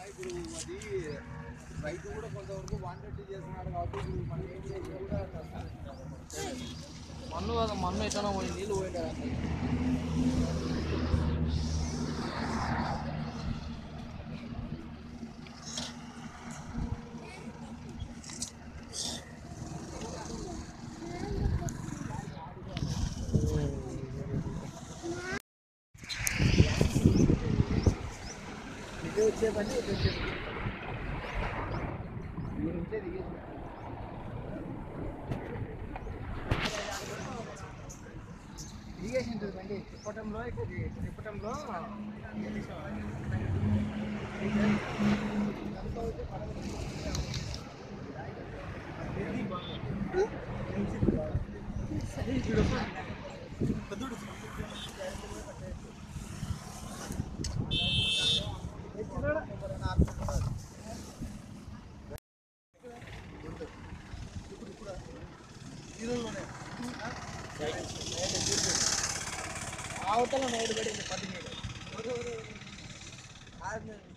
ఇప్పుడు అది రైతు కూడా కొంతవరకు వాంటెడ్ చేస్తున్నాడు కాబట్టి ఇప్పుడు మనం ఏం చేసినా కూడా మన్ను కదా మన్ను ఎట్లా పోయి నీళ్ళు పోయింది ఇదే వచ్చే పని ఇదే వచ్చే పని ఈ నుంచే దిగేసి దిగేసి ఉంటుంది బండి తిప్పటంలో ఇక్కడ తిప్పటంలో అవతల నైట్ పడింది పది మీద